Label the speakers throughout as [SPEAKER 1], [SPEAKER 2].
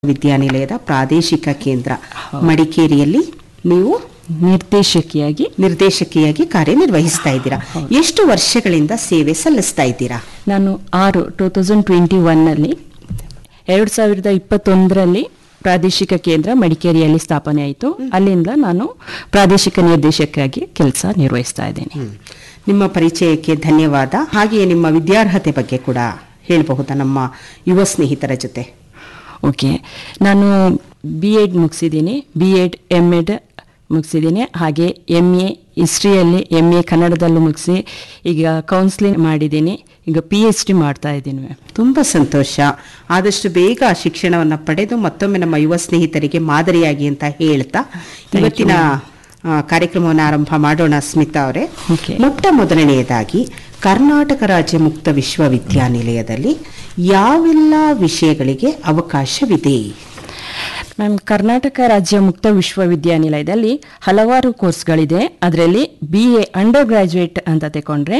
[SPEAKER 1] ವಿದ್ಯಾನಿಲಯದ ಪ್ರಾದೇಶಿಕ ಕೇಂದ್ರ ಮಡಿಕೇರಿಯಲ್ಲಿ ನೀವು
[SPEAKER 2] ನಿರ್ದೇಶಕಿಯಾಗಿ
[SPEAKER 1] ನಿರ್ದೇಶಕಿಯಾಗಿ ಕಾರ್ಯನಿರ್ವಹಿಸ್ತಾ ಇದ್ದೀರಾ ಎಷ್ಟು ವರ್ಷಗಳಿಂದ ಸೇವೆ ಸಲ್ಲಿಸ್ತಾ ಇದ್ದೀರಾ
[SPEAKER 2] ನಾನು ಆರು ಟೂ ತೌಸಂಡ್ ಟ್ವೆಂಟಿ ಒನ್ನಲ್ಲಿ ಎರಡು ಸಾವಿರದ ಇಪ್ಪತ್ತೊಂದರಲ್ಲಿ ಪ್ರಾದೇಶಿಕ ಕೇಂದ್ರ ಮಡಿಕೇರಿಯಲ್ಲಿ ಸ್ಥಾಪನೆ ಆಯಿತು ಅಲ್ಲಿಂದ ನಾನು ಪ್ರಾದೇಶಿಕ ನಿರ್ದೇಶಕಿಯಾಗಿ ಕೆಲಸ ನಿರ್ವಹಿಸ್ತಾ ಇದ್ದೇನೆ
[SPEAKER 1] ನಿಮ್ಮ ಪರಿಚಯಕ್ಕೆ ಧನ್ಯವಾದ ಹಾಗೆಯೇ ನಿಮ್ಮ ವಿದ್ಯಾರ್ಹತೆ ಬಗ್ಗೆ ಕೂಡ ಹೇಳಬಹುದಾ ನಮ್ಮ ಯುವ ಸ್ನೇಹಿತರ ಜೊತೆ
[SPEAKER 2] ಓಕೆ ನಾನು ಬಿ ಎಡ್ ಮುಗಿಸಿದ್ದೀನಿ ಬಿ ಎಡ್ ಎಮ್ ಎಡ್ ಮುಗಿಸಿದ್ದೀನಿ ಹಾಗೆ ಎಮ್ ಎ ಹಿಸ್ಟ್ರಿಯಲ್ಲಿ ಎಮ್ ಎ ಕನ್ನಡದಲ್ಲೂ ಮುಗಿಸಿ ಈಗ ಕೌನ್ಸಿಲಿಂಗ್ ಮಾಡಿದ್ದೀನಿ ಈಗ ಪಿ ಎಚ್ ಡಿ ಮಾಡ್ತಾ ಇದ್ದೀನಿ ಮ್ಯಾಮ್
[SPEAKER 1] ತುಂಬಾ ಸಂತೋಷ ಆದಷ್ಟು ಬೇಗ ಶಿಕ್ಷಣವನ್ನ ಪಡೆದು ಮತ್ತೊಮ್ಮೆ ನಮ್ಮ ಯುವ ಸ್ನೇಹಿತರಿಗೆ ಮಾದರಿಯಾಗಿ ಅಂತ ಹೇಳ್ತಾ ಇವತ್ತಿನ ಆ, ಕಾರ್ಯಕ್ರಮವನ್ನು ಆರಂಭ ಮಾಡೋಣ ಸ್ಮಿತಾ ಅವರೇ
[SPEAKER 2] Okay.
[SPEAKER 1] ಮೊಟ್ಟ ಮೊದಲನೆಯದಾಗಿ ಕರ್ನಾಟಕ ರಾಜ್ಯ ಮುಕ್ತ ವಿಶ್ವವಿದ್ಯಾನಿಲಯದಲ್ಲಿ ಯಾವೆಲ್ಲ ವಿಷಯಗಳಿಗೆ ಅವಕಾಶವಿದೆ
[SPEAKER 2] ಮ್ಯಾಮ್ ಕರ್ನಾಟಕ ರಾಜ್ಯ ಮುಕ್ತ ವಿಶ್ವವಿದ್ಯಾನಿಲಯದಲ್ಲಿ ಹಲವಾರು ಕೋರ್ಸ್ಗಳಿದೆ ಅದರಲ್ಲಿ ಬಿ ಎ ಅಂಡರ್ ಗ್ರ್ಯಾಜುಯೇಟ್ ಅಂತ ತಗೊಂಡ್ರೆ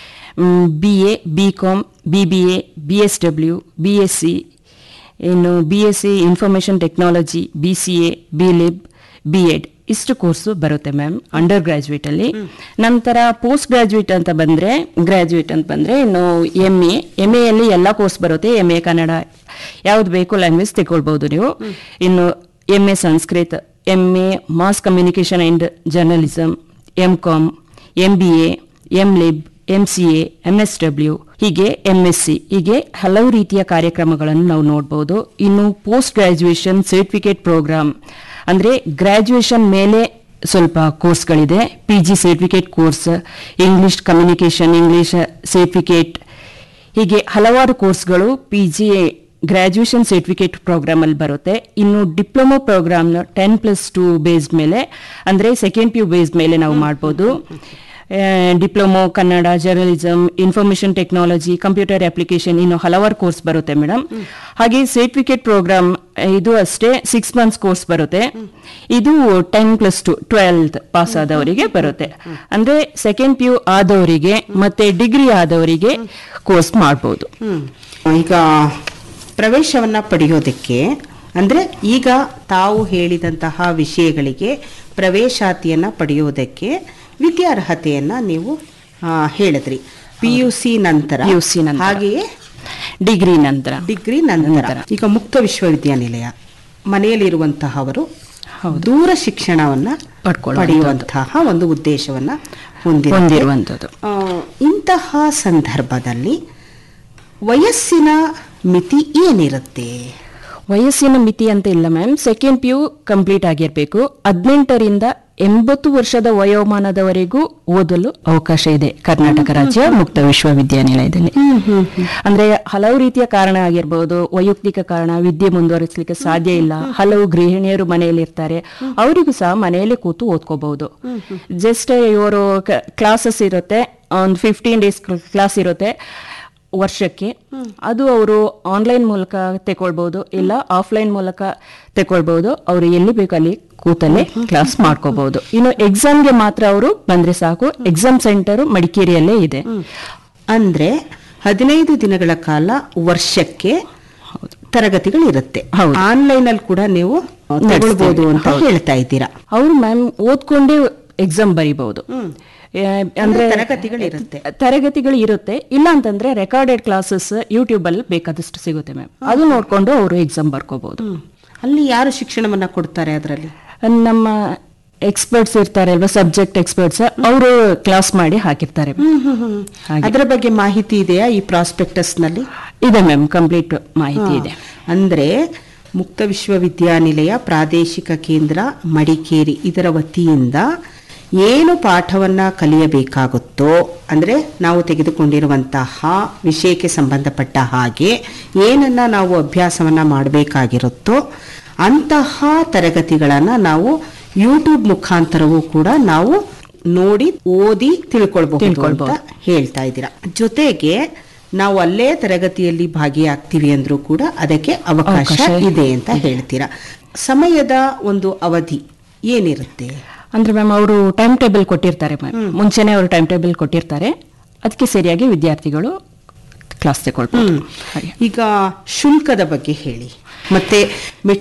[SPEAKER 2] B A B Com B B A B S W B S C ಇನ್ನು B S C information technology B C A B Lib B Ed ಇಷ್ಟು ಕೋರ್ಸು ಬರುತ್ತೆ ಮ್ಯಾಮ್ ಅಂಡರ್ ಗ್ರ್ಯಾಜುಯೇಟಲ್ಲಿ ನಂತರ post graduate ಅಂತ ಬಂದರೆ graduate ಅಂತ ಬಂದರೆ ಇನ್ನು ಎಮ್ ಎ ಎಮ್ ಎಲ್ಲಿ ಎಲ್ಲ ಕೋರ್ಸ್ ಬರುತ್ತೆ ಎಮ್ ಎ ಕನ್ನಡ ಯಾವ್ದು ಬೇಕು ಲ್ಯಾಂಗ್ವೇಜ್ ತಗೊಳ್ಬೋದು ನೀವು ಇನ್ನು M A Sanskrit M A mass communication and journalism M Com M B A M Lib M C A M S W ಹೀಗೆ ಎಂ ಎಸ್ ಸಿ ಹೀಗೆ ಹಲವು ರೀತಿಯ ಕಾರ್ಯಕ್ರಮಗಳನ್ನು ನಾವು ನೋಡ್ಬೋದು ಇನ್ನು ಪೋಸ್ಟ್ ಗ್ರಾಜ್ಯುಯೇಷನ್ ಸರ್ಟಿಫಿಕೇಟ್ ಪ್ರೋಗ್ರಾಮ್ ಅಂದರೆ ಗ್ರಾಜ್ಯುಯೇಷನ್ ಮೇಲೆ ಸ್ವಲ್ಪ ಕೋರ್ಸ್ಗಳಿದೆ P G certificate course English communication English certificate ಹೀಗೆ ಹಲವಾರು ಕೋರ್ಸ್ಗಳು ಪಿ ಜಿ ಗ್ರಾಜ್ಯುಯೇಷನ್ ಸರ್ಟಿಫಿಕೇಟ್ ಪ್ರೋಗ್ರಾಮಲ್ಲಿ ಬರುತ್ತೆ ಇನ್ನು ಡಿಪ್ಲೊಮೊ ಪ್ರೋಗ್ರಾಮ್ನ ಟೆನ್ ಪ್ಲಸ್ ಟು ಬೇಸ್ ಮೇಲೆ ಅಂದರೆ ಸೆಕೆಂಡ್ ಪಿ ಯು ಬೇಸ್ ಮೇಲೆ ನಾವು ಮಾಡ್ಬೋದು diploma Kannada journalism information technology computer application ಇನ್ನು ಹಲವಾರು ಕೋರ್ಸ್ ಬರುತ್ತೆ ಮೇಡಮ್ ಹಾಗೆ ಸರ್ಟಿಫಿಕೇಟ್ ಪ್ರೋಗ್ರಾಮ್ ಇದು ಅಷ್ಟೇ ಸಿಕ್ಸ್ ಮಂತ್ಸ್ ಕೋರ್ಸ್ ಬರುತ್ತೆ ಇದು ten plus two twelfth pass ಆದವರಿಗೆ ಬರುತ್ತೆ ಅಂದ್ರೆ ಸೆಕೆಂಡ್ ಪಿ ಯು ಆದವರಿಗೆ ಮತ್ತೆ ಡಿಗ್ರಿ ಆದವರಿಗೆ ಕೋರ್ಸ್ ಮಾಡ್ಬೋದು
[SPEAKER 1] ಈಗ ಪ್ರವೇಶವನ್ನ ಪಡೆಯೋದಕ್ಕೆ ಅಂದ್ರೆ ಈಗ ತಾವು ಹೇಳಿದಂತಹ ವಿಷಯಗಳಿಗೆ ಪ್ರವೇಶಾತಿಯನ್ನ ಪಡೆಯೋದಕ್ಕೆ ವಿದ್ಯಾರ್ಹತೆಯನ್ನ ನೀವು ಆ, ಹೇಳಿದ್ರಿ ಪಿ ಯು ಸಿ ನಂತರ
[SPEAKER 2] PUC ನಂತರ.
[SPEAKER 1] ಹಾಗೆಯೇ
[SPEAKER 2] ಡಿಗ್ರಿ ನಂತರ
[SPEAKER 1] ಡಿಗ್ರಿ ನಂತರ
[SPEAKER 2] ನಂತರ.
[SPEAKER 1] ಈಗ ಮುಕ್ತ ವಿಶ್ವವಿದ್ಯಾನಿಲಯ ಮನೆಯಲ್ಲಿರುವಂತಹವರು
[SPEAKER 2] ಹೌದು.
[SPEAKER 1] ದೂರ ಶಿಕ್ಷಣವನ್ನ
[SPEAKER 2] ಪಡ್ಕೊಳ್ಳುವಂಥದ್ದು.
[SPEAKER 1] ಪಡೆಯುವಂತಹ ಒಂದು ಉದ್ದೇಶವನ್ನ ಹೊಂದಿರುತ್ತೆ.
[SPEAKER 2] ಹೊಂದಿರುವಂಥದ್ದು
[SPEAKER 1] ಆ, ಇಂತಹ ಸಂದರ್ಭದಲ್ಲಿ ವಯಸ್ಸಿನ ಮಿತಿ ಏನಿರುತ್ತೆ
[SPEAKER 2] ವಯಸ್ಸಿನ ಮಿತಿ ಅಂತ ಇಲ್ಲ ma'am second P U complete ಆಗಿರಬೇಕು ಹದಿನೆಂಟರಿಂದ ಎಂಬತ್ತು ವರ್ಷದ ವಯೋಮಾನದವರೆಗೂ ಓದಲು ಅವಕಾಶ ಇದೆ ಕರ್ನಾಟಕ ರಾಜ್ಯ ಮುಕ್ತ ವಿಶ್ವವಿದ್ಯಾನಿಲಯದಲ್ಲಿ ಅಂದ್ರೆ ಹಲವು ರೀತಿಯ ಕಾರಣ ಆಗಿರ್ಬೋದು ವೈಯಕ್ತಿಕ ಕಾರಣ ವಿದ್ಯೆ ಮುಂದುವರಿಸಲಿಕ್ಕೆ ಸಾಧ್ಯ ಇಲ್ಲ ಹಲವು ಗೃಹಿಣಿಯರು ಮನೆಯಲ್ಲಿ ಇರ್ತಾರೆ ಅವರಿಗೂ ಸಹ ಮನೆಯಲ್ಲೇ ಕೂತು ಓದ್ಕೋಬಹುದು ಜಸ್ಟ್ ಇವರು ಕ್ಲಾಸಸ್ ಇರುತ್ತೆ ಒಂದು ಫಿಫ್ಟೀನ್ ಡೇಸ್ ಕ್ಲಾಸ್ ಇರುತ್ತೆ ವರ್ಷಕ್ಕೆ ಅದು ಅವರು ಆನ್ಲೈನ್ ಮೂಲಕ ತಗೊಳ್ಬಹುದು ಇಲ್ಲ ಆಫ್ಲೈನ್ ಮೂಲಕ ತಗೊಳ್ಬಹುದು ಅವರು ಎಲ್ಲಿ ಬೇಕು ಅಲ್ಲಿ ಕೂತಲ್ಲೇ ಕ್ಲಾಸ್ ಮಾಡ್ಕೋಬಹುದು ಇನ್ನು ಎಕ್ಸಾಮ್ಗೆ ಮಾತ್ರ ಅವರು ಬಂದ್ರೆ ಸಾಕು ಎಕ್ಸಾಮ್ ಸೆಂಟರ್ ಮಡಿಕೇರಿಯಲ್ಲೇ ಇದೆ
[SPEAKER 1] ಅಂದ್ರೆ ಹದಿನೈದು ದಿನಗಳ ಕಾಲ ವರ್ಷಕ್ಕೆ ತರಗತಿಗಳು ಇರುತ್ತೆ
[SPEAKER 2] ಹೌದು.
[SPEAKER 1] ಆನ್ಲೈನ್ ಅಲ್ಲಿ ಕೂಡ ನೀವು ತಗೊಳ್ಬಹುದು ಅಂತ
[SPEAKER 2] ಹೌದು.
[SPEAKER 1] ಹೇಳ್ತಾ ಇದ್ದೀರಾ
[SPEAKER 2] ಅವರು ಮ್ಯಾಮ್ ಓದ್ಕೊಂಡೇ ಎಕ್ಸಾಮ್ ಬರೀಬಹುದು
[SPEAKER 1] ಅಂದ್ರೆ ತರಗತಿಗಳಿರುತ್ತೆ.
[SPEAKER 2] ತರಗತಿಗಳು ಇರುತ್ತೆ ಇಲ್ಲ ಅಂತಂದ್ರೆ ರೆಕಾರ್ಡೆಡ್ ಕ್ಲಾಸಸ್ ಯೂಟ್ಯೂಬ್ ಅಲ್ಲಿ ಬೇಕಾದಷ್ಟು ಸಿಗುತ್ತೆ ಮ್ಯಾಮ್ ಅದು ನೋಡ್ಕೊಂಡು ಅವರು ಎಕ್ಸಾಮ್ ಬರ್ಕೋಬಹುದು
[SPEAKER 1] ಅಲ್ಲಿ ಯಾರು ಶಿಕ್ಷಣವನ್ನ ಕೊಡ್ತಾರೆ ಅದರಲ್ಲಿ
[SPEAKER 2] ನಮ್ಮ ಎಕ್ಸ್ಪರ್ಟ್ಸ್ ಇರ್ತಾರೆ ಅಲ್ವಾ ಸಬ್ಜೆಕ್ಟ್ ಎಕ್ಸ್ಪರ್ಟ್ಸ್ ಅವರು ಕ್ಲಾಸ್ ಮಾಡಿ ಹಾಕಿರ್ತಾರೆ ಹಾಗೆ.
[SPEAKER 1] ಅದರ ಬಗ್ಗೆ ಮಾಹಿತಿ ಇದೆಯಾ ಈ ಪ್ರಾಸ್ಪೆಕ್ಟಸ್ ನಲ್ಲಿ
[SPEAKER 2] ಇದೆ ಮ್ಯಾಮ್ ಕಂಪ್ಲೀಟ್ ಮಾಹಿತಿ ಇದೆ
[SPEAKER 1] ಅಂದ್ರೆ ಮುಕ್ತ ವಿಶ್ವವಿದ್ಯಾನಿಲಯ ಪ್ರಾದೇಶಿಕ ಕೇಂದ್ರ ಮಡಿಕೇರಿ ಇದರ ವತಿಯಿಂದ ಏನು ಪಾಠವನ್ನ ಕಲಿಯಬೇಕಾಗುತ್ತೋ ಅಂದ್ರೆ ನಾವು ತೆಗೆದುಕೊಂಡಿರುವಂತಹ ವಿಷಯಕ್ಕೆ ಸಂಬಂಧಪಟ್ಟ ಹಾಗೆ ಏನನ್ನ ನಾವು ಅಭ್ಯಾಸವನ್ನ ಮಾಡಬೇಕಾಗಿರುತ್ತೋ ಅಂತಹ ತರಗತಿಗಳನ್ನ ನಾವು ಯೂಟ್ಯೂಬ್ ಮುಖಾಂತರವೂ ಕೂಡ ನಾವು ನೋಡಿ ಓದಿ ತಿಳ್ಕೊಳ್ಬಹುದು ಅಂತ
[SPEAKER 2] ತಿಳ್ಕೊಳ್ಬಹುದು.
[SPEAKER 1] ಹೇಳ್ತಾ ಇದ್ದೀರಾ ಜೊತೆಗೆ ನಾವು ಅಲ್ಲೇ ತರಗತಿಯಲ್ಲಿ ಭಾಗಿಯಾಗ್ತೀವಿ ಅಂದ್ರೂ ಕೂಡ ಅದಕ್ಕೆ ಅವಕಾಶ
[SPEAKER 2] ಅವಕಾಶ
[SPEAKER 1] ಇದೆ ಅಂತ ಹೇಳ್ತೀರಾ ಸಮಯದ ಒಂದು ಅವಧಿ ಏನಿರುತ್ತೆ
[SPEAKER 2] ಅಂದ್ರೆ ಮ್ಯಾಮ್ ಅವರು ಟೈಮ್ ಟೇಬಲ್ ಕೊಟ್ಟಿರ್ತಾರೆ ಮ್ಯಾಮ್ ಮುಂಚೆನೆ ಅವರು ಟೈಮ್ ಟೇಬಲ್ ಕೊಟ್ಟಿರ್ತಾರೆ ಅದಕ್ಕೆ ಸರಿಯಾಗಿ ವಿದ್ಯಾರ್ಥಿಗಳು ಕ್ಲಾಸ್ ತಗೊಳ್ಬೋದು ಹಾಗೆ
[SPEAKER 1] ಈಗ ಶುಲ್ಕದ ಬಗ್ಗೆ ಹೇಳಿ ಮತ್ತೆ